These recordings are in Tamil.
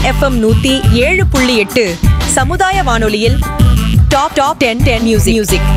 எஃப்எம் நூத்தி ஏழு புள்ளி எட்டு சமுதாய வானொலியில் top top ten ten music music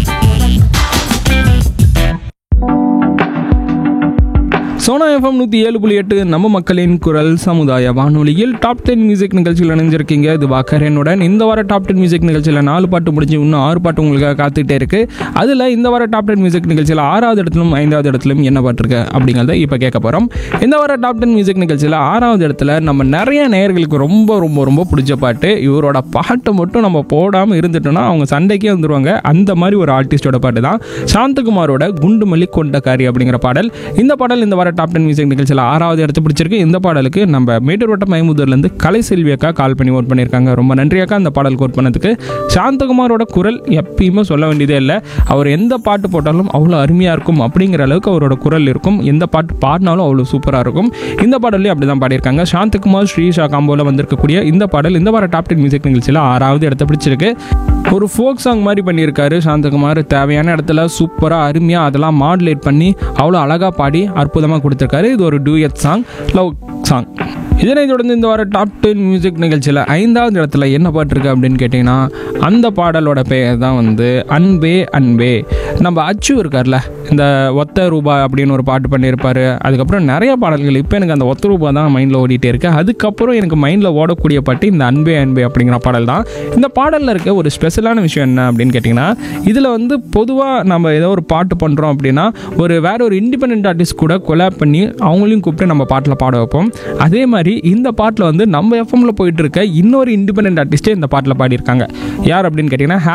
Sona FM நூற்றி ஏழு புள்ளி எட்டு நம்ம மக்களின் குரல் சமுதாய வானொலியில் டாப் டென் மியூசிக் நிகழ்ச்சியில் இணைஞ்சிருக்கீங்க இது வாக்கரனுடன் இந்த வார டாப் டென் மியூசிக் நிகழ்ச்சியில் நாலு பாட்டு முடிஞ்சு இன்னும் ஆறு பாட்டு உங்களுக்காக காத்துக்கிட்டே இருக்கு அதில் இந்த வார டாப் டென் மியூசிக் நிகழ்ச்சியில் ஆறாவது இடத்திலும் ஐந்தாவது இடத்திலும் என்ன பாட்டிருக்கு அப்படிங்கிறத இப்போ கேட்க போகிறோம் இந்த வார டாப் டென் மியூசிக் நிகழ்ச்சியில் ஆறாவது இடத்துல நம்ம நிறைய நேயர்களுக்கு ரொம்ப ரொம்ப ரொம்ப பிடிச்ச பாட்டு இவரோட பாட்டை மட்டும் நம்ம போடாமல் இருந்துட்டோம்னா அவங்க சண்டைக்கே வந்துருவாங்க அந்த மாதிரி ஒரு ஆர்டிஸ்டோட பாட்டு தான் சாந்தகுமாரோட குண்டுமல்லி கொண்டக்காரி அப்படிங்கிற பாடல் இந்த பாடல் இந்த வார டாப் டென் மியூசிக் நிகழ்ச்சியில் ஆறாவது இடத்து பிடிச்சிருக்கு இந்த பாடலுக்கு நம்ம மேட்டூர் வட்டம் மைமுதூர்லேருந்து கலை செல்வி அக்கா கால் பண்ணி ஓட் பண்ணியிருக்காங்க ரொம்ப நன்றி அக்கா அந்த பாடல் கோட் பண்ணதுக்கு சாந்தகுமாரோட குரல் எப்பயுமே சொல்ல வேண்டியதே இல்லை அவர் எந்த பாட்டு போட்டாலும் அவ்வளோ அருமையாக இருக்கும் அப்படிங்கிற அளவுக்கு அவரோட குரல் இருக்கும் எந்த பாட்டு பாடினாலும் அவ்வளோ சூப்பராக இருக்கும் இந்த பாடல்லையும் அப்படி தான் பாடியிருக்காங்க சாந்தகுமார் ஸ்ரீஷா காம்போவில் வந்திருக்கக்கூடிய இந்த பாடல் இந்த வார டாப் டென் மியூசிக் நிகழ்ச்சியில் ஆறாவது இடத்த பிடிச்சிருக்கு ஒரு ஃபோக் சாங் மாதிரி பண்ணியிருக்காரு சாந்தகுமார் தேவையான இடத்துல சூப்பராக அருமையாக அதெல்லாம் மாடுலேட் பண்ணி அவ்வளோ அழகாக பாடி அற்புதமாக கொடுத்துருக்காரு இது ஒரு டூயட் சாங் லவ் சாங் இதனைத் தொடர்ந்து இந்த வார டாப் டென் மியூசிக் நிகழ்ச்சியில் ஐந்தாவது இடத்துல என்ன பாட்டு இருக்கு அப்படின்னு கேட்டிங்கன்னா அந்த பாடலோட பெயர் தான் வந்து அன்பே அன்பே நம்ம அச்சு இருக்கார்ல இந்த ஒத்த ரூபா அப்படின்னு ஒரு பாட்டு பண்ணியிருப்பாரு அதுக்கப்புறம் நிறைய பாடல்கள் இப்போ எனக்கு அந்த ஒத்த ரூபா தான் மைண்டில் ஓடிட்டே இருக்கு அதுக்கப்புறம் எனக்கு மைண்டில் ஓடக்கூடிய பாட்டு இந்த அன்பே அன்பே அப்படிங்கிற பாடல் தான் இந்த பாடலில் இருக்க ஒரு ஸ்பெஷலான விஷயம் என்ன அப்படின்னு கேட்டிங்கன்னா இதில் வந்து பொதுவாக நம்ம ஏதோ ஒரு பாட்டு பண்ணுறோம் அப்படின்னா ஒரு வேற ஒரு இண்டிபெண்ட் ஆர்டிஸ்ட் கூட கொலாப் பண்ணி அவங்களையும் கூப்பிட்டு நம்ம பாட்டில் பாட வைப்போம் அதே மாதிரி இந்த பாட்டில் வந்து நம்ம எஃப்எம்ல போயிட்டு இருக்க இன்னொரு இண்டிபெண்ட் ஆர்டிஸ்டே இந்த பாட்டில் பாடியிருக்காங்க யார் அப்படின்னு கேட்டிங்கன்னா